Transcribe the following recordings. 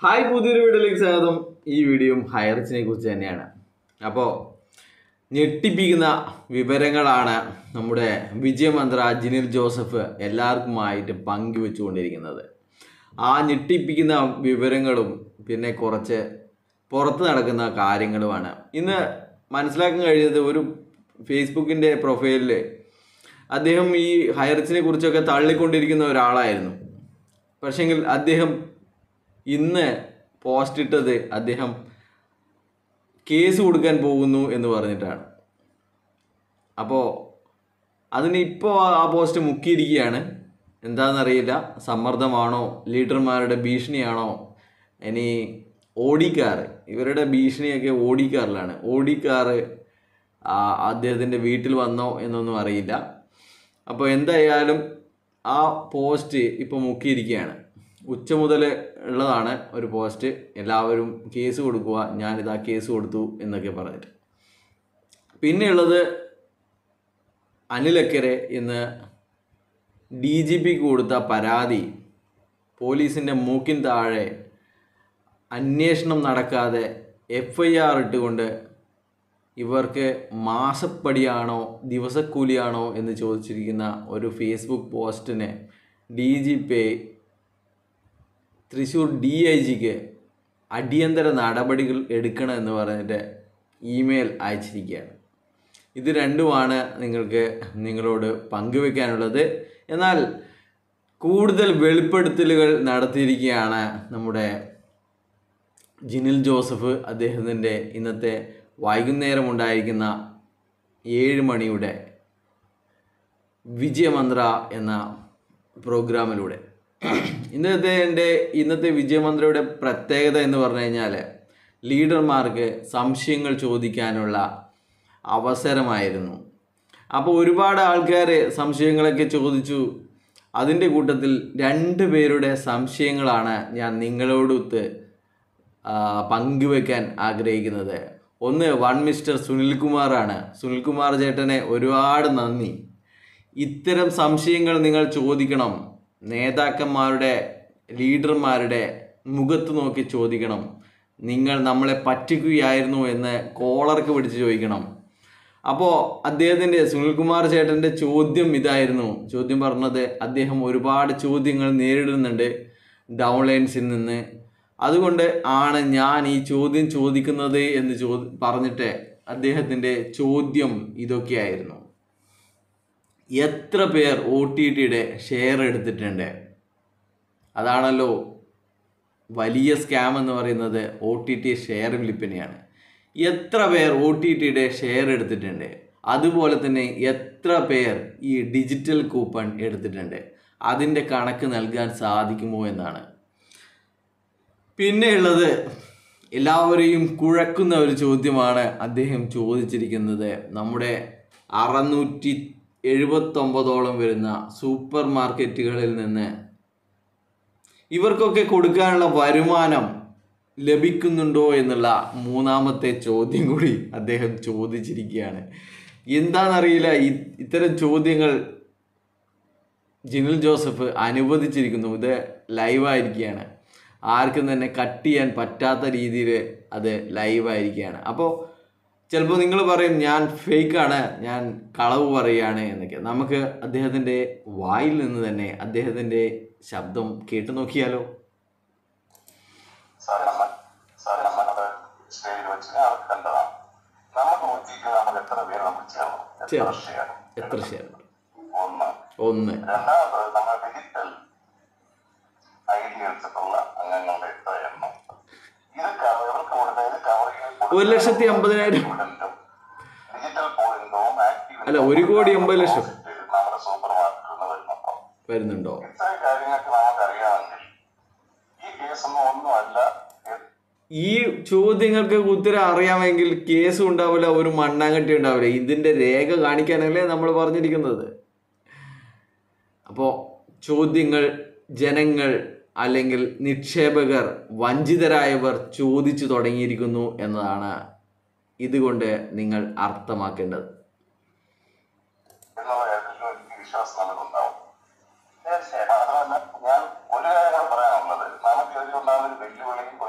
Hi പുതിയൊരു വീഡിയോയിലേക്ക് സ്വാഗതം ഈ വീഡിയോയും ഹയർച്ചിനെ കുറിച്ച് തന്നെയാണ് അപ്പോൾ ഞെട്ടിപ്പിക്കുന്ന വിവരങ്ങളാണ് നമ്മുടെ വിജയമന്ത്ര ജിനിൽ ജോസഫ് എല്ലാവർക്കുമായിട്ട് പങ്കുവെച്ചുകൊണ്ടിരിക്കുന്നത് ആ ഞെട്ടിപ്പിക്കുന്ന വിവരങ്ങളും പിന്നെ കുറച്ച് പുറത്ത് നടക്കുന്ന കാര്യങ്ങളുമാണ് ഇന്ന് മനസ്സിലാക്കാൻ കഴിഞ്ഞത് ഒരു ഫേസ്ബുക്കിൻ്റെ പ്രൊഫൈലിൽ അദ്ദേഹം ഈ ഹയർച്ചിനെ കുറിച്ചൊക്കെ തള്ളിക്കൊണ്ടിരിക്കുന്ന ഒരാളായിരുന്നു പക്ഷെങ്കിൽ അദ്ദേഹം ഇന്ന് പോസ്റ്റ് ഇട്ടത് അദ്ദേഹം കേസ് കൊടുക്കാൻ പോകുന്നു എന്ന് പറഞ്ഞിട്ടാണ് അപ്പോൾ അതിന് ഇപ്പോൾ ആ പോസ്റ്റ് മുക്കിയിരിക്കുകയാണ് എന്താണെന്നറിയില്ല സമ്മർദ്ദമാണോ ലീഡർമാരുടെ ഭീഷണിയാണോ ഇനി ഓടിക്കാർ ഇവരുടെ ഭീഷണിയൊക്കെ ഓടിക്കാറിലാണ് ഓടിക്കാർ അദ്ദേഹത്തിൻ്റെ വീട്ടിൽ വന്നോ എന്നൊന്നും അറിയില്ല അപ്പോൾ എന്തായാലും ആ പോസ്റ്റ് ഇപ്പോൾ മുക്കിയിരിക്കുകയാണ് ഉച്ച മുതൽ ഉള്ളതാണ് ഒരു പോസ്റ്റ് എല്ലാവരും കേസ് കൊടുക്കുക ഞാനിതാ കേസ് കൊടുത്തു എന്നൊക്കെ പറഞ്ഞിട്ട് പിന്നെയുള്ളത് അനിലക്കരെ ഇന്ന് ഡി ജി പിക്ക് കൊടുത്ത പരാതി പോലീസിൻ്റെ മൂക്കിൻ താഴെ അന്വേഷണം നടക്കാതെ എഫ് ഐ ആർ ഇട്ടുകൊണ്ട് ഇവർക്ക് മാസപ്പടിയാണോ ദിവസക്കൂലിയാണോ എന്ന് ചോദിച്ചിരിക്കുന്ന ഒരു ഫേസ്ബുക്ക് പോസ്റ്റിന് D G P Thrissur D I ജിക്ക് അടിയന്തര നടപടികൾ എടുക്കണം എന്ന് പറഞ്ഞിട്ട് ഇമെയിൽ അയച്ചിരിക്കുകയാണ് ഇത് രണ്ടുമാണ് നിങ്ങൾക്ക് നിങ്ങളോട് പങ്കുവെക്കാനുള്ളത് എന്നാൽ കൂടുതൽ വെളിപ്പെടുത്തലുകൾ നടത്തിയിരിക്കുകയാണ് നമ്മുടെ ജിനിൽ ജോസഫ് അദ്ദേഹത്തിൻ്റെ ഇന്നത്തെ വൈകുന്നേരം ഉണ്ടായിരിക്കുന്ന ഏഴ് മണിയുടെ വിജയമന്ത്ര എന്ന പ്രോഗ്രാമിലൂടെ ഇന്നത്തെ എൻ്റെ ഇന്നത്തെ വിജയമന്ത്രയുടെ പ്രത്യേകത എന്ന് പറഞ്ഞു കഴിഞ്ഞാൽ ലീഡർമാർക്ക് സംശയങ്ങൾ ചോദിക്കാനുള്ള അവസരമായിരുന്നു അപ്പോൾ ഒരുപാട് ആൾക്കാർ സംശയങ്ങളൊക്കെ ചോദിച്ചു അതിൻ്റെ കൂട്ടത്തിൽ രണ്ട് പേരുടെ സംശയങ്ങളാണ് ഞാൻ നിങ്ങളോടൊത്ത് പങ്കുവെക്കാൻ ആഗ്രഹിക്കുന്നത് ഒന്ന് വൺ മിസ്റ്റർ സുനിൽകുമാറാണ് സുനിൽകുമാർ ചേട്ടനെ ഒരുപാട് നന്ദി ഇത്തരം സംശയങ്ങൾ നിങ്ങൾ ചോദിക്കണം നേതാക്കന്മാരുടെ ലീഡർമാരുടെ മുഖത്ത് നോക്കി ചോദിക്കണം നിങ്ങൾ നമ്മളെ പറ്റിക്കുകയായിരുന്നു എന്ന് കോളർക്ക് പിടിച്ച് ചോദിക്കണം അപ്പോൾ അദ്ദേഹത്തിൻ്റെ സുനിൽകുമാർ ചേട്ടൻ്റെ ചോദ്യം ഇതായിരുന്നു ചോദ്യം പറഞ്ഞത് അദ്ദേഹം ഒരുപാട് ചോദ്യങ്ങൾ നേരിടുന്നുണ്ട് ഡൗൺലൈൻസിൽ നിന്ന് അതുകൊണ്ട് ആണ് ഞാൻ ഈ ചോദ്യം ചോദിക്കുന്നത് എന്ന് ചോ പറഞ്ഞിട്ട് അദ്ദേഹത്തിൻ്റെ ചോദ്യം ഇതൊക്കെയായിരുന്നു എത്ര പേർ ഒ ടി ടിയുടെ ഷെയർ എടുത്തിട്ടുണ്ട് അതാണല്ലോ വലിയ സ്കാം എന്ന് പറയുന്നത് ഒ ടി ടി ഷെയർ വിൽപ്പനയാണ് എത്ര പേർ ഒ ടി ടിയുടെ ഷെയർ എടുത്തിട്ടുണ്ട് അതുപോലെ തന്നെ എത്ര പേർ ഈ ഡിജിറ്റൽ കൂപ്പൺ എടുത്തിട്ടുണ്ട് അതിൻ്റെ കണക്ക് നൽകാൻ സാധിക്കുമോ എന്നാണ് പിന്നെയുള്ളത് എല്ലാവരെയും കുഴക്കുന്ന ഒരു ചോദ്യമാണ് അദ്ദേഹം ചോദിച്ചിരിക്കുന്നത് നമ്മുടെ അറുന്നൂറ്റി എഴുപത്തൊമ്പതോളം വരുന്ന സൂപ്പർ മാർക്കറ്റുകളിൽ നിന്ന് ഇവർക്കൊക്കെ കൊടുക്കാനുള്ള വരുമാനം ലഭിക്കുന്നുണ്ടോ എന്നുള്ള മൂന്നാമത്തെ ചോദ്യം കൂടി അദ്ദേഹം ചോദിച്ചിരിക്കുകയാണ് എന്താണെന്നറിയില്ല ഇത്തരം ചോദ്യങ്ങൾ ജിനിൽ ജോസഫ് അനുവദിച്ചിരിക്കുന്നു ഇത് ലൈവായിരിക്കുകയാണ് ആർക്കും തന്നെ കട്ട് ചെയ്യാൻ പറ്റാത്ത രീതിയിൽ അത് ലൈവായിരിക്കുകയാണ് അപ്പോൾ ചിലപ്പോൾ നിങ്ങൾ പറയും ഞാൻ ഫേക്കാണ് ഞാൻ കളവ് പറയുകയാണ് എന്നൊക്കെ നമുക്ക് അദ്ദേഹത്തിൻ്റെ വായിൽ നിന്ന് തന്നെ അദ്ദേഹത്തിൻ്റെ ശബ്ദം കേട്ടു നോക്കിയാലോ സാർ നമ്മൾ സാർ നമ്മളത് സ്റ്റേജിൽ വെച്ച് അവർക്ക് കണ്ടതാണ് നമ്മൾ നോക്കിയിട്ട് നമ്മൾ എത്ര പേര് നമ്മൾ ചേർന്നു എത്ര ചേർന്നു. ഷെയർ എത്ര ഷെയർ ഒന്ന് ഒന്ന് രണ്ടാമത് നമ്മൾ ഡിജിറ്റൽ ഐ ഡി എടുത്തിട്ടുള്ള അംഗങ്ങളുടെ എത്ര എണ്ണം ഇത് cover- ഇവർക്ക് കൊടുത്ത ഇത് കവർ ഒരു ലക്ഷത്തി അമ്പതിനായിരം ഡിജിറ്റൽ പോളിംഗവും ആക്റ്റീവ് അല്ല, ഒരു കോടി എൺപത് ലക്ഷം. നമ്മുടെ സൂപ്പർ മാർക്കറ്റിൽ വരുന്നുണ്ടോ വരുന്നുണ്ടോ ഇത്രയും കാര്യങ്ങൾക്ക് നമുക്കറിയാമെങ്കിൽ ഈ കേസൊന്നും ഒന്നുമല്ല ഈ ചോദ്യങ്ങൾക്ക് ഉത്തരം അറിയാമെങ്കിൽ കേസും ഉണ്ടാവില്ല ഒരു മണ്ണാങ്കട്ടി ഉണ്ടാവില്ല ഇതിൻ്റെ രേഖ കാണിക്കാനല്ലേ നമ്മൾ പറഞ്ഞിരിക്കുന്നത് അപ്പോൾ ചോദ്യങ്ങൾ ജനങ്ങൾ അല്ലെങ്കിൽ നിക്ഷേപകർ വഞ്ചിതരായവർ ചോദിച്ചു തുടങ്ങിയിരിക്കുന്നു എന്നതാണ് ഇതുകൊണ്ട് നിങ്ങൾ അർത്ഥമാക്കേണ്ടത് എന്നുള്ള കാര്യത്തിൽ എനിക്ക് വിശ്വാസം നമുക്കുണ്ടാവും തീർച്ചയായിട്ടും അതുമല്ല ഞാൻ ഒരു കാര്യം കൂടെ പറയാനുള്ളത് നമുക്ക് ഇതിലുണ്ടാകുന്ന ഒരു വെല്ലുവിളിയും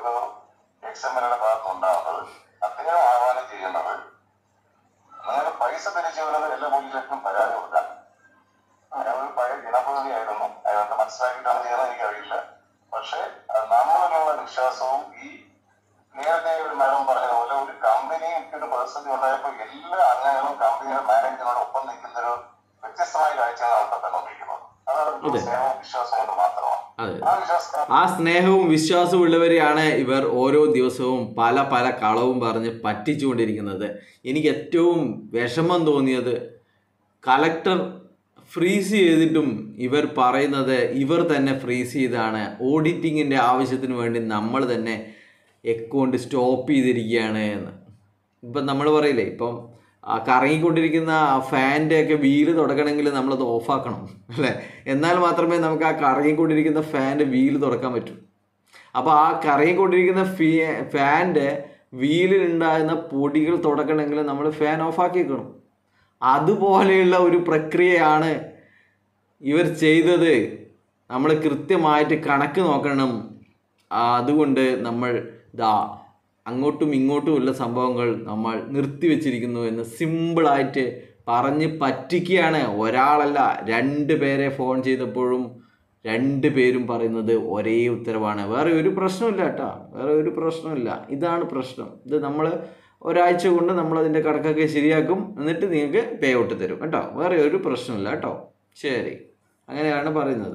എക്സ് എം എൽഎയുടെ ഭാഗത്ത് ഉണ്ടാവുന്നത് അദ്ദേഹം ആഹ്വാനം ചെയ്യുന്നത് നിങ്ങൾക്ക് പൈസ തിരിച്ചു വരുന്നത് എല്ലാ പോലീസിലും പരാതി കൊടുക്കാം അയാൾ ഒരു പഴയ ജനപ്രതിനിധിയായിരുന്നു അയാൾക്ക് മനസ്സിലാക്കിയിട്ടാണ് ചെയ്യുന്നത് എനിക്കറിയില്ല പക്ഷേ അത് നമ്മളിലുള്ള വിശ്വാസവും ഈ നേരത്തെ ഒരു മാഡം പറഞ്ഞതുപോലെ ഒരു കമ്പനിക്ക് ഒരു പ്രതിസന്ധി ഉണ്ടായപ്പോൾ എല്ലാ അംഗങ്ങളും കമ്പനിയുടെ മാനേജറിനോടൊപ്പം നിൽക്കുന്ന ഒരു വ്യത്യസ്തമായ കാഴ്ചയാണ് അവിടെ കണ്ടുകൊണ്ടിരിക്കുന്നത് അത് സ്നേഹവും വിശ്വാസം കൊണ്ട് മാത്രമാണ് അതെ ആ വിശ്വാസം ആ സ്നേഹവും വിശ്വാസവും ഉള്ളവരെയാണ് ഇവർ ഓരോ ദിവസവും പല പല കളവും പറഞ്ഞ് പറ്റിച്ചുകൊണ്ടിരിക്കുന്നത് എനിക്ക് ഏറ്റവും വിഷമം തോന്നിയത് കലക്ടർ ഫ്രീസ് ചെയ്തിട്ടും ഇവർ പറയുന്നത് ഇവർ തന്നെ ഫ്രീസ് ചെയ്താണ് ഓഡിറ്റിങ്ങിൻ്റെ ആവശ്യത്തിന് വേണ്ടി നമ്മൾ തന്നെ അക്കൗണ്ട് സ്റ്റോപ്പ് ചെയ്തിരിക്കുകയാണ് എന്ന് ഇപ്പം നമ്മൾ പറയില്ലേ ഇപ്പം ആ കറങ്ങിക്കൊണ്ടിരിക്കുന്ന ആ ഫാൻ്റെ ഒക്കെ വീല് തുടക്കണമെങ്കിൽ നമ്മളത് ഓഫാക്കണം അല്ലേ എന്നാൽ മാത്രമേ നമുക്ക് ആ കറങ്ങിക്കൊണ്ടിരിക്കുന്ന ഫാൻ്റെ വീല് തുറക്കാൻ പറ്റൂ അപ്പോൾ ആ കറങ്ങിക്കൊണ്ടിരിക്കുന്ന ഫീ ഫാൻ്റെ വീലിലുണ്ടാകുന്ന പൊടികൾ തുടക്കണമെങ്കിൽ നമ്മൾ ഫാൻ ഓഫാക്കി വെക്കണം അതുപോലെയുള്ള ഒരു പ്രക്രിയയാണ് ഇവർ ചെയ്തത് നമ്മൾ കൃത്യമായിട്ട് കണക്ക് നോക്കണം ആ, അതുകൊണ്ട് നമ്മൾ ദാ അങ്ങോട്ടും ഇങ്ങോട്ടും ഉള്ള സംഭവങ്ങൾ നമ്മൾ നിർത്തിവെച്ചിരിക്കുന്നു എന്ന് സിമ്പിളായിട്ട് പറഞ്ഞ് പറ്റിക്കുകയാണ് ഒരാളല്ല രണ്ട് പേരെ ഫോൺ ചെയ്തപ്പോഴും രണ്ട് പേരും പറയുന്നത് ഒരേ ഉത്തരവാണ് വേറെ ഒരു പ്രശ്നമില്ല കേട്ടോ വേറെ ഒരു പ്രശ്നമില്ല ഇതാണ് പ്രശ്നം ഇത് നമ്മൾ ഒരാഴ്ച കൊണ്ട് നമ്മൾ അതിൻ്റെ കണക്കൊക്കെ ശരിയാക്കും എന്നിട്ട് നിങ്ങൾക്ക് പേ ഔട്ട് തരും കേട്ടോ വേറെ ഒരു പ്രശ്നമില്ല കേട്ടോ ശരി അങ്ങനെയാണ് പറയുന്നത്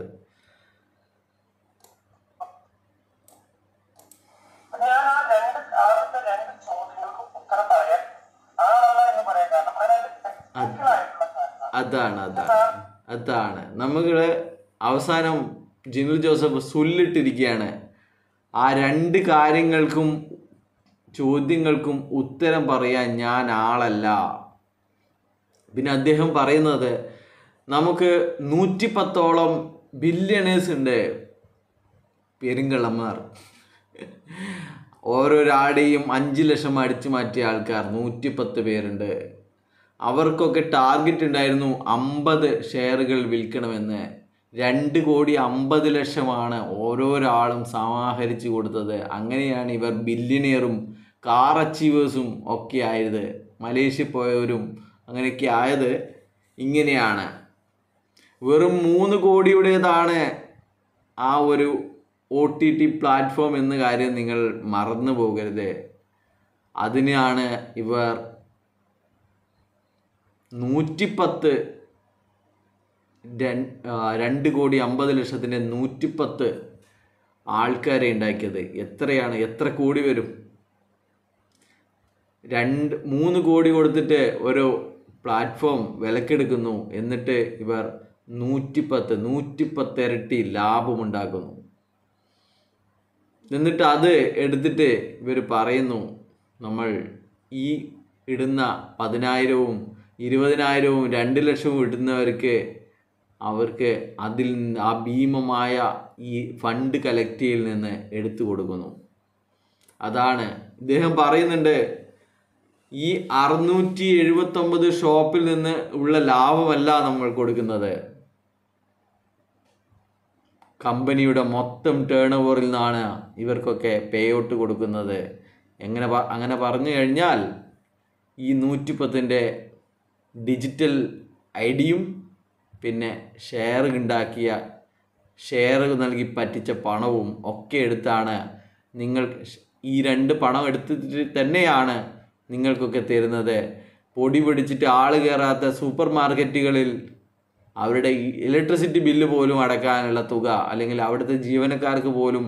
ഞാൻ ആ രണ്ട് ആദ്യത്തെ രണ്ട് ചോദ്യങ്ങൾക്ക് ഉത്തരം പറയാൻ ആളല്ല എന്ന് പറയാൻ കാരണം അതിനകത്ത് technical ആയിട്ടുള്ള കാര്യമാണ്. അതാണ് അതാണ് അതാണ് നമ്മൾ അവസാനം ജിനുൽ ജോസഫ് സുല്ലിട്ടിരിക്കുകയാണ് ആ രണ്ട് കാര്യങ്ങൾക്കും ചോദ്യങ്ങൾക്കും ഉത്തരം പറയാൻ ഞാൻ ആളല്ല പിന്നെ അദ്ദേഹം പറയുന്നത് നമുക്ക് നൂറ്റിപ്പത്തോളം ബില്യണേഴ്സ് ഉണ്ട് പെരുങ്കള്ളന്മാർ ഓരോരാടെയും അഞ്ച് ലക്ഷം അടിച്ചു മാറ്റിയ ആൾക്കാർ നൂറ്റിപ്പത്ത് പേരുണ്ട് അവർക്കൊക്കെ ടാർഗറ്റ് ഉണ്ടായിരുന്നു അമ്പത് ഷെയറുകൾ വിൽക്കണമെന്ന് രണ്ട് കോടി അമ്പത് ലക്ഷമാണ് ഓരോരാളും സമാഹരിച്ചു കൊടുത്തത് അങ്ങനെയാണ് ഇവർ ബില്യണിയറും കാർ അച്ചീവേഴ്സും ഒക്കെ ആയത് മലേഷ്യ പോയവരും അങ്ങനെയൊക്കെ ആയത് ഇങ്ങനെയാണ് വെറും മൂന്ന് കോടിയുടേതാണ് ആ ഒരു ഒ ടി ടി പ്ലാറ്റ്ഫോം എന്ന കാര്യം നിങ്ങൾ മറന്നു പോകരുത് അതിനാണ് ഇവർ നൂറ്റിപ്പത്ത് രൺ- ആ, രണ്ട് കോടി അമ്പത് ലക്ഷത്തിൻ്റെ നൂറ്റിപ്പത്ത് ആൾക്കാരെ ഉണ്ടാക്കിയത് എത്രയാണ് എത്ര കോടി വരും രണ്ട് മൂന്ന് കോടി കൊടുത്തിട്ട് ഒരു പ്ലാറ്റ്ഫോം വിലക്കെടുക്കുന്നു എന്നിട്ട് ഇവർ നൂറ്റിപ്പത്ത് നൂറ്റിപ്പത്ത് ഇരട്ടി ലാഭമുണ്ടാക്കുന്നു എന്നിട്ട് അത് എടുത്തിട്ട് ഇവർ പറയുന്നു നമ്മൾ ഈ ഇടുന്ന പതിനായിരവും ഇരുപതിനായിരവും രണ്ട് ലക്ഷവും ഇടുന്നവർക്ക് അവർക്ക് അതിൽ നിന്ന് ആ ഭീമമായ ഈ ഫണ്ട് കലക്ട് ചെയ്യൽ നിന്ന് എടുത്തു കൊടുക്കുന്നു അതാണ് ഇദ്ദേഹം പറയുന്നുണ്ട് ഈ അറുന്നൂറ്റി എഴുപത്തൊമ്പത് ഷോപ്പിൽ നിന്ന് ഉള്ള ലാഭമല്ല നമ്മൾ കൊടുക്കുന്നത് കമ്പനിയുടെ മൊത്തം ടേൺ ഓവറിൽ നിന്നാണ് ഇവർക്കൊക്കെ പേ ഔട്ട് കൊടുക്കുന്നത് എങ്ങനെ പ- അങ്ങനെ പറഞ്ഞു കഴിഞ്ഞാൽ ഈ നൂറ്റിപ്പത്തിൻ്റെ ഡിജിറ്റൽ ഐ ഡിയും പിന്നെ ഷെയർ ഉണ്ടാക്കിയ ഷെയർ നൽകി പറ്റിച്ച പണവും ഒക്കെ എടുത്താണ് നിങ്ങൾ ഷ്- ഈ രണ്ട് പണം എടുത്തിട്ട് തന്നെയാണ് നിങ്ങൾക്കൊക്കെ തരുന്നത് പൊടി പിടിച്ചിട്ട് ആൾ കയറാത്ത സൂപ്പർ മാർക്കറ്റുകളിൽ അവരുടെ ഈ ഇലക്ട്രിസിറ്റി ബില്ല് പോലും അടക്കാനുള്ള തുക അല്ലെങ്കിൽ അവിടുത്തെ ജീവനക്കാർക്ക് പോലും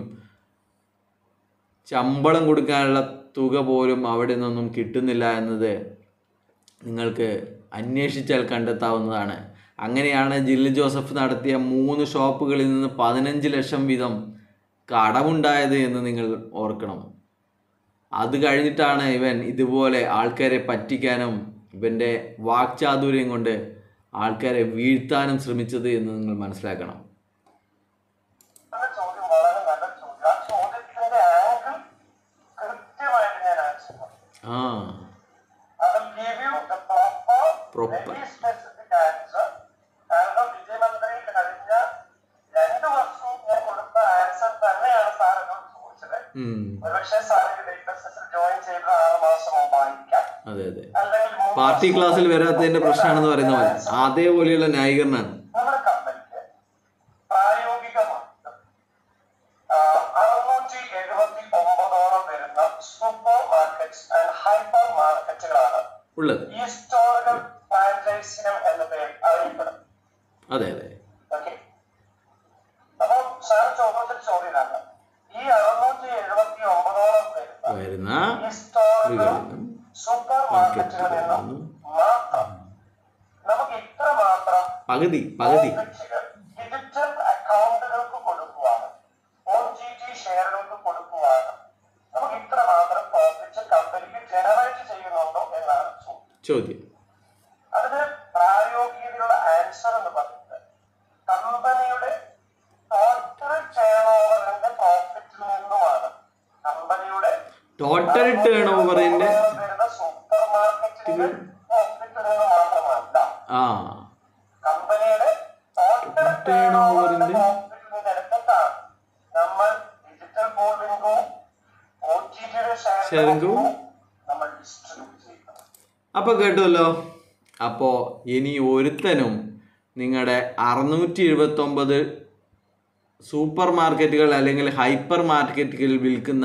ശമ്പളം കൊടുക്കാനുള്ള തുക പോലും അവിടെ നിന്നൊന്നും കിട്ടുന്നില്ല എന്നത് നിങ്ങൾക്ക് അന്വേഷിച്ചാൽ കണ്ടെത്താവുന്നതാണ് അങ്ങനെയാണ് ജില്ലി ജോസഫ് നടത്തിയ മൂന്ന് ഷോപ്പുകളിൽ നിന്ന് പതിനഞ്ച് ലക്ഷം വീതം കടമുണ്ടായത് എന്ന് നിങ്ങൾ ഓർക്കണം അത് കഴിഞ്ഞിട്ടാണ് ഇവൻ ഇതുപോലെ ആൾക്കാരെ പറ്റിക്കാനും ഇവൻ്റെ വാക്ചാതുര്യം കൊണ്ട് ആൾക്കാരെ വീഴ്ത്താനും ശ്രമിച്ചത് എന്ന് നിങ്ങൾ മനസ്സിലാക്കണം ആ ചോദ്യം വളരെ നല്ല ചോദ്യം ആ ചോദ്യത്തിന്റെ ആംഗിൾ കൃത്യമായിട്ട് ഞാൻ ആൻസർ പറയും ആ I will give you the proper, Proper. very specific answer. കാരണം വിജയമന്ത്രി കഴിഞ്ഞ രണ്ട് വർഷവും ഞാൻ കൊടുത്ത ആൻസർ തന്നെയാണ് സാർ എന്നോട് ചോദിച്ചത് ഉം. ഒരുപക്ഷെ സാറിന്റെ ലേറ്റസ്റ്റ് ജോയിൻ ചെയ്ത ആറ് മാസം മുമ്പായിരിക്കാം അതെ അതെ അല്ലെങ്കിൽ മൂന്ന് പാർട്ടി വർഷം ക്ലാസ്സിൽ വരാത്തതിന്റെ പ്രശ്നമാണെന്ന് പറയുന്ന പോലെ അതേപോലെയുള്ള ന്യായീകരണമാണ് നമ്മുടെ കമ്പനിക്ക് പ്രായോഗികമായിട്ട് അറുന്നൂറ്റി എഴുപത്തി ഒമ്പതോളം വരുന്ന സൂപ്പർ മാർക്കറ്റ്സ് ആൻഡ് ഹൈപ്പർ മാർക്കറ്റുകളാണ് ഉള്ളത് ഈ സ്റ്റോറുകൾ ഫ്രാഞ്ചൈസിനം എന്ന പേരിൽ അറിയപ്പെടുന്നത് അതെ അതെ ഓക്കെ അപ്പൊ സാർ ചോദ്യത്തിൽ ചോദ്യമാണ് ഈ അറുന്നൂറ്റി എഴുപത്തി ഒമ്പതോളം വരുന്ന വരുന്ന ഈ സ്റ്റോറുകൾ കളിലും സൂപ്പർ മാർക്കറ്റുകളിൽ നിന്നും മാത്രം നമുക്ക് ഇത്ര മാത്രം പകുതി പകുതി പ്രോഫിറ്റുകൾ ഡിജിറ്റൽ അക്കൗണ്ടുകൾക്ക് കൊടുക്കുവാനും ഒ ടി ടി ഷെയറുകൾക്ക് കൊടുക്കുവാനും നമുക്ക് ഇത്ര മാത്രം പ്രോഫിറ്റ് കമ്പനിക്ക് ജനറേറ്റ് ചെയ്യുന്നുണ്ടോ എന്നാണ് ചോദ്യം ചോദ്യം അതിന് പ്രായോഗികതയുള്ള ആൻസർ എന്ന് പറയുന്നത് കമ്പനിയുടെ ടോട്ടൽ ടേൺ ഓവറിന്റെ പ്രോഫിറ്റിൽ നിന്നുമാണ് കമ്പനിയുടെ ടോട്ടൽ ടേൺ ഓവറിന്റെ വരുന്ന സൂപ്പർ മാർക്കറ്റിന്റെ പ്രോഫിറ്റിൽ നിന്ന് മാത്രമല്ല ആ കമ്പനിയുടെ ടോട്ടൽ ടേൺ ഓവറിന്റെ പ്രോഫിറ്റിൽ നിന്ന് എടുത്തിട്ടാണ് നമ്മൾ ഡിജിറ്റൽ ബോർഡിംഗും ഒ ടി ടിയുടെ ഷെയറിംഗും നമ്മൾ ഡിസ്ട്രിബ്യൂട്ട് ചെയ്യുന്നത് അപ്പോൾ കേട്ടുമല്ലോ അപ്പോൾ ഇനി ഒരുത്തനും നിങ്ങളുടെ അറുന്നൂറ്റി എഴുപത്തൊമ്പത് സൂപ്പർ മാർക്കറ്റുകൾ അല്ലെങ്കിൽ ഹൈപ്പർ മാർക്കറ്റുകളിൽ വിൽക്കുന്ന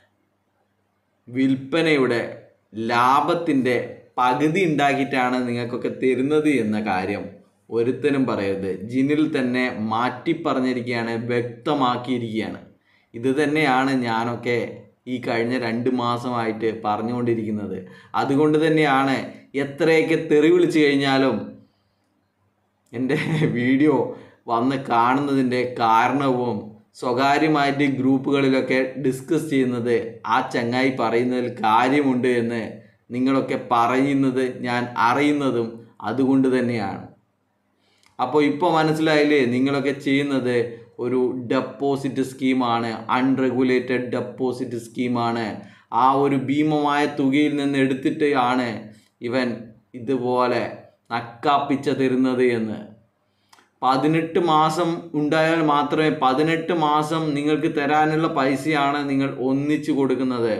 വിൽപ്പനയുടെ ലാഭത്തിൻ്റെ പകുതി ഉണ്ടാക്കിയിട്ടാണ് നിങ്ങൾക്കൊക്കെ തരുന്നത് എന്ന കാര്യം ഒരുത്തനും പറയരുത് ജിനിൽ തന്നെ മാറ്റി പറഞ്ഞിരിക്കുകയാണ് വ്യക്തമാക്കിയിരിക്കുകയാണ് ഇത് തന്നെയാണ് ഞാനൊക്കെ ഈ കഴിഞ്ഞ രണ്ട് മാസമായിട്ട് പറഞ്ഞുകൊണ്ടിരിക്കുന്നത് അതുകൊണ്ട് തന്നെയാണ് എത്രയൊക്കെ തെറി വിളിച്ചു കഴിഞ്ഞാലും എൻ്റെ വീഡിയോ വന്ന് കാണുന്നതിൻ്റെ കാരണവും സ്വകാര്യമായിട്ട് ഗ്രൂപ്പുകളിലൊക്കെ ഡിസ്കസ് ചെയ്യുന്നത് ആ ചങ്ങായി പറയുന്നതിൽ കാര്യമുണ്ട് എന്ന് നിങ്ങളൊക്കെ പറയുന്നത് ഞാൻ അറിയുന്നതും അതുകൊണ്ട് തന്നെയാണ് അപ്പോൾ ഇപ്പോൾ മനസ്സിലായില്ലേ നിങ്ങളൊക്കെ ചെയ്യുന്നത് ഒരു ഡെപ്പോസിറ്റ് സ്കീമാണ് അൺറെഗുലേറ്റഡ് ഡെപ്പോസിറ്റ് സ്കീമാണ് ആ ഒരു ഭീമമായ തുകയിൽ നിന്ന് എടുത്തിട്ട് ആണ് ഇവൻ ഇതുപോലെ നക്കാപ്പിച്ച തരുന്നത് എന്ന് പതിനെട്ട് മാസം ഉണ്ടായാൽ മാത്രമേ പതിനെട്ട് മാസം നിങ്ങൾക്ക് തരാനുള്ള പൈസയാണ് നിങ്ങൾ ഒന്നിച്ചു കൊടുക്കുന്നത്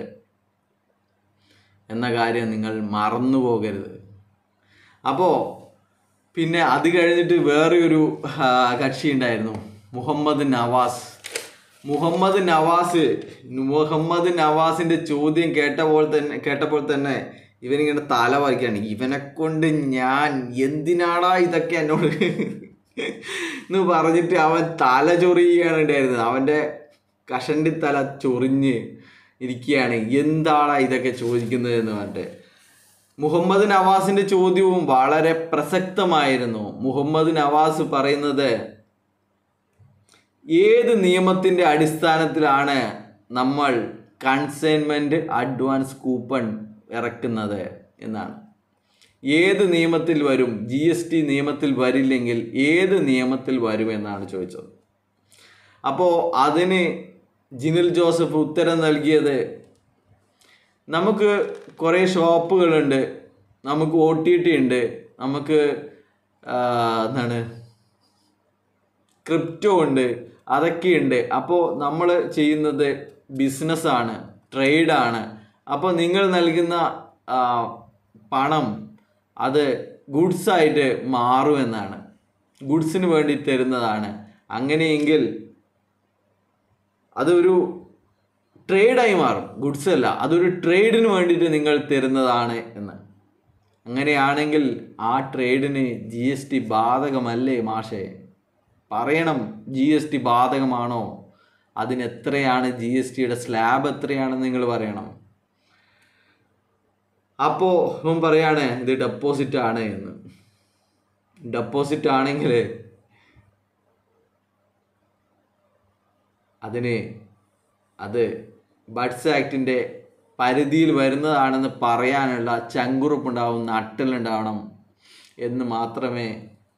എന്ന കാര്യം നിങ്ങൾ മറന്നു പോകരുത് അപ്പോൾ പിന്നെ അത് കഴിഞ്ഞിട്ട് വേറെ ഒരു ആ, കക്ഷി ഉണ്ടായിരുന്നു മുഹമ്മദ് നവാസ് മുഹമ്മദ് നവാസ് മുഹമ്മദ് നവാസിന്റെ ചോദ്യം കേട്ടപ്പോൾ തന്നെ കേട്ടപ്പോൾ തന്നെ ഇവനിങ്ങനെ തല വയ്ക്കാണ് ഇവനെ കൊണ്ട് ഞാൻ എന്തിനാടാ ഇതൊക്കെ എന്നോട് എന്ന് പറഞ്ഞിട്ട് അവൻ തല ചൊറിയുകയാണ് ഉണ്ടായിരുന്നത് അവൻ്റെ കഷണ്ടി തല ചൊറിഞ്ഞ് ഇരിക്കുകയാണ് എന്താടാ ഇതൊക്കെ ചോദിക്കുന്നത് എന്ന് പറഞ്ഞിട്ട് മുഹമ്മദ് നവാസിന്റെ ചോദ്യവും വളരെ പ്രസക്തമായിരുന്നു മുഹമ്മദ് നവാസ് പറയുന്നത് ഏത് നിയമത്തിന്റെ അടിസ്ഥാനത്തിലാണ് നമ്മൾ കൺസൈൻമെന്റ് അഡ്വാൻസ് കൂപ്പൺ ഇറക്കുന്നത് എന്നാണ് ഏത് നിയമത്തിൽ വരും ജി എസ് ടി നിയമത്തിൽ വരില്ലെങ്കിൽ ഏത് നിയമത്തിൽ വരും എന്നാണ് ചോദിച്ചത് അപ്പോൾ അതിന് ജിനിൽ ജോസഫ് ഉത്തരം നൽകിയത് നമുക്ക് കുറേ ഷോപ്പുകളുണ്ട് നമുക്ക് ഒ ടി ടി ഉണ്ട് നമുക്ക് ആ, എന്താണ് ക്രിപ്റ്റോ ഉണ്ട് അതൊക്കെയുണ്ട് അപ്പോൾ നമ്മൾ ചെയ്യുന്നത് ബിസിനസ്സാണ് ട്രേഡാണ് അപ്പോൾ നിങ്ങൾ നൽകുന്ന ആ, പണം അത് ഗുഡ്സായിട്ട് മാറുമെന്നാണ് ഗുഡ്സിന് വേണ്ടി തരുന്നതാണ് അങ്ങനെയെങ്കിൽ അതൊരു ട്രേഡായി മാറും ഗുഡ്സ് അല്ല അതൊരു ട്രേഡിന് വേണ്ടിയിട്ട് നിങ്ങൾ തരുന്നതാണ് എന്ന് അങ്ങനെയാണെങ്കിൽ ആ ട്രേഡിന് ജി എസ് ടി ബാധകമല്ലേ മാഷേ പറയണം ജി എസ് ടി ബാധകമാണോ അതിന് എത്രയാണ് ജി എസ് ടിയുടെ സ്ലാബ് എത്രയാണെന്ന് നിങ്ങൾ പറയണം അപ്പോൾ ഇവൻ പറയാണ് ഇത് ഡെപ്പോസിറ്റ് ആണ് എന്ന് ഡെപ്പോസിറ്റ് ആണെങ്കിൽ അതിന് അത് ബഡ്സ് ആക്ടിൻ്റെ പരിധിയിൽ വരുന്നതാണെന്ന് പറയാനുള്ള ചങ്കുറപ്പുണ്ടാവും നട്ടലുണ്ടാവണം എന്ന് മാത്രമേ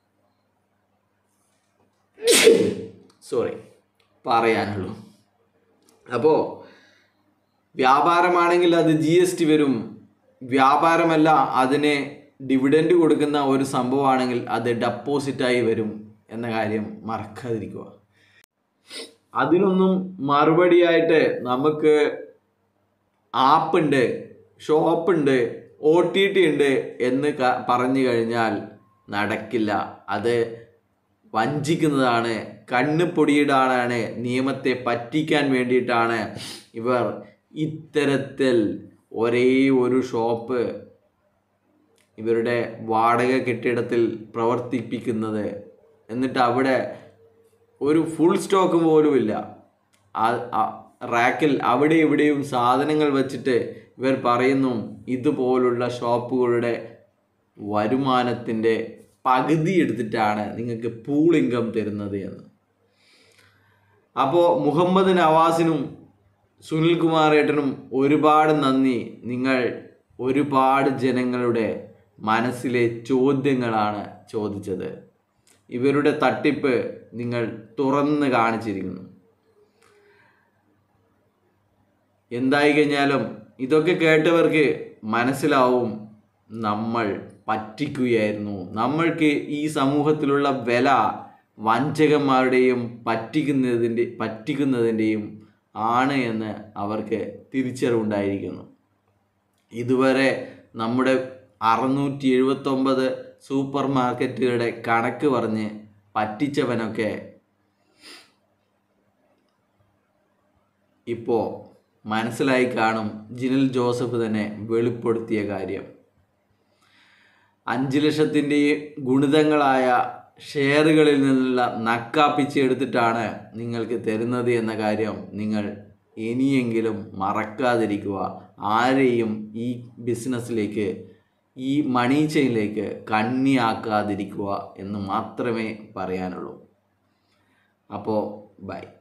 സോറി പറയാനുള്ളൂ അപ്പോൾ വ്യാപാരമാണെങ്കിൽ അത് ജി എസ് ടി വരും വ്യാപാരമല്ല അതിന് ഡിവിഡൻഡ് കൊടുക്കുന്ന ഒരു സംഭവമാണെങ്കിൽ അത് ഡെപ്പോസിറ്റായി വരും എന്ന കാര്യം മറക്കാതിരിക്കുക അതിനൊന്നും മറുപടിയായിട്ട് നമുക്ക് ആപ്പുണ്ട് ഷോപ്പുണ്ട് ഒ ടി ടി ഉണ്ട് എന്ന് ക- പറഞ്ഞു കഴിഞ്ഞാൽ നടക്കില്ല അത് വഞ്ചിക്കുന്നതാണ് കണ്ണ് പൊടിയിടാനാണ് നിയമത്തെ പറ്റിക്കാൻ വേണ്ടിയിട്ടാണ് ഇവർ ഇത്തരത്തിൽ ഒരേ ഒരു ഷോപ്പ് ഇവരുടെ വാടക കെട്ടിടത്തിൽ പ്രവർത്തിപ്പിക്കുന്നത് എന്നിട്ട് അവിടെ ഒരു ഫുൾ സ്റ്റോക്ക് പോലുമില്ല ആ- ആ- റാക്കിൽ അവിടെ ഇവിടെയും സാധനങ്ങൾ വച്ചിട്ട് ഇവർ പറയുന്നു ഇതുപോലുള്ള ഷോപ്പുകളുടെ വരുമാനത്തിൻ്റെ പകുതി എടുത്തിട്ടാണ് നിങ്ങൾക്ക് പൂൾ ഇൻകം തരുന്നത് എന്ന് അപ്പോൾ മുഹമ്മദ് നവാസിനും സുനിൽ കുമാറേട്ടനും ഒരുപാട് നന്ദി നിങ്ങൾ ഒരുപാട് ജനങ്ങളുടെ മനസ്സിലെ ചോദ്യങ്ങളാണ് ചോദിച്ചത് ഇവരുടെ തട്ടിപ്പ് നിങ്ങൾ തുറന്ന് കാണിച്ചിരിക്കുന്നു എന്തായി കഴിഞ്ഞാലും ഇതൊക്കെ കേട്ടവർക്ക് മനസ്സിലാവും നമ്മൾ പറ്റിക്കുകയായിരുന്നു നമ്മൾക്ക് ഈ സമൂഹത്തിലുള്ള വില വഞ്ചകന്മാരുടെയും പറ്റിക്കുന്നതിൻ്റെ പറ്റിക്കുന്നതിൻ്റെയും ആണ് എന്ന് അവർക്ക് തിരിച്ചറിവുണ്ടായിരിക്കുന്നു ഇതുവരെ നമ്മുടെ അറുന്നൂറ്റി എഴുപത്തൊമ്പത് സൂപ്പർ മാർക്കറ്റുകളുടെ കണക്ക് പറഞ്ഞ് പറ്റിച്ചവനൊക്കെ ഇപ്പോൾ മനസ്സിലായി കാണും ജിനൽ ജോസഫ് തന്നെ വെളിപ്പെടുത്തിയ കാര്യം അഞ്ച് ലക്ഷത്തിൻ്റെ ഗുണിതങ്ങളായ ഷെയറുകളിൽ നിന്നുള്ള നക്കാപ്പിച്ച് എടുത്തിട്ടാണ് നിങ്ങൾക്ക് തരുന്നത് എന്ന കാര്യം നിങ്ങൾ ഇനിയെങ്കിലും മറക്കാതിരിക്കുക ആരെയും ഈ ബിസിനസ്സിലേക്ക് ഈ മണി ചെയിനിലേക്ക് കണ്ണിയാക്കാതിരിക്കുക എന്ന് മാത്രമേ പറയാനുള്ളൂ അപ്പോൾ ബൈ